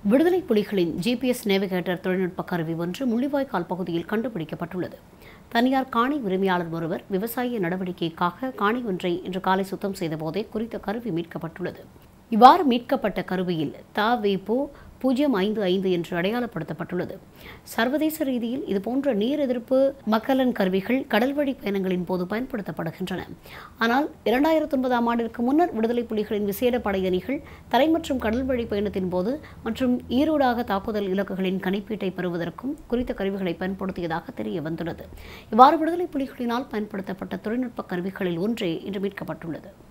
விடுதலை புலிகளின் GPS navigator தொழில்நுட்ப கருவி ஒன்று முள்ளிவாய்க்கால் பகுதியில் கண்டுபிடிக்கப்பட்டுள்ளது தனியார் காணி உரிமையாளர் ஒருவர் விவசாய நடவடிக்கைக்காக காணி ஒன்றை இன்று காலை சுத்தம் செய்தபோதே குறித்த கருவி மீட்கப்பட்டுள்ளது இவ்வாறு மீட்கப்பட்ட கருவியில் தவிபு பூஜ்ஜியம் ஐந்து ஐந்து என்று அடையாளப்படுத்தப்பட்டுள்ளது சர்வதேச ரீதியில் இதுபோன்ற நீர் எதிர்ப்பு மக்கலன் கருவிகள் கடல்வழி பயணங்களின் போது பயன்படுத்தப்படுகின்றன ஆனால் இரண்டாயிரத்தி ஒன்பதாம் ஆண்டிற்கு முன்னர் விடுதலை புலிகளின் விசேட படையணிகள் தரை மற்றும் கடல்வழி பயணத்தின் போது மற்றும் ஈரோடாக தாக்குதல் இலக்குகளின் கணிப்பீட்டை பெறுவதற்கும் குறித்த கருவிகளை பயன்படுத்தியதாக தெரிய வந்துள்ளது இவ்வாறு விடுதலை புலிகளினால் பயன்படுத்தப்பட்ட தொழில்நுட்ப கருவிகளில் ஒன்றே இன்று மீட்கப்பட்டுள்ளது